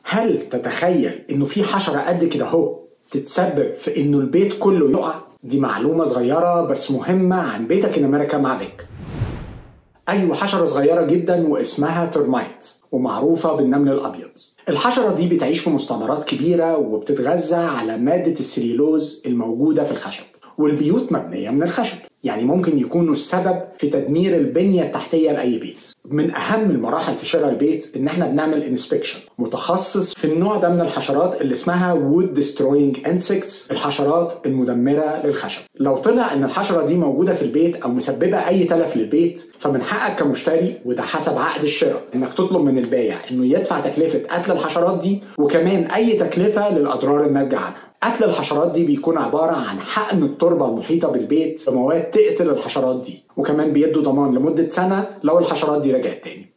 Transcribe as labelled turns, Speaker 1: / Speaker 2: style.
Speaker 1: هل تتخيل انه في حشره قد كده اهو تتسبب في انه البيت كله يقع دي معلومه صغيره بس مهمه عن بيتك ان امريكا مافيك ايوه حشره صغيره جدا واسمها ترمايت ومعروفه بالنمل الابيض الحشره دي بتعيش في مستعمرات كبيره وبتتغذى على ماده السليلوز الموجوده في الخشب والبيوت مبنيه من الخشب يعني ممكن يكونوا السبب في تدمير البنيه التحتيه لاي بيت من اهم المراحل في شراء البيت ان احنا بنعمل انسبكشن متخصص في النوع ده من الحشرات اللي اسمها wood destroying insects الحشرات المدمره للخشب لو طلع ان الحشره دي موجوده في البيت او مسببه اي تلف للبيت فمن حقك كمشتري وده حسب عقد الشراء انك تطلب من البائع انه يدفع تكلفه قتل الحشرات دي وكمان اي تكلفه للاضرار الناتجه عنها قتل الحشرات دي بيكون عبارة عن حقن التربة المحيطة بالبيت بمواد تقتل الحشرات دي وكمان بيدوا ضمان لمدة سنة لو الحشرات دي رجعت تاني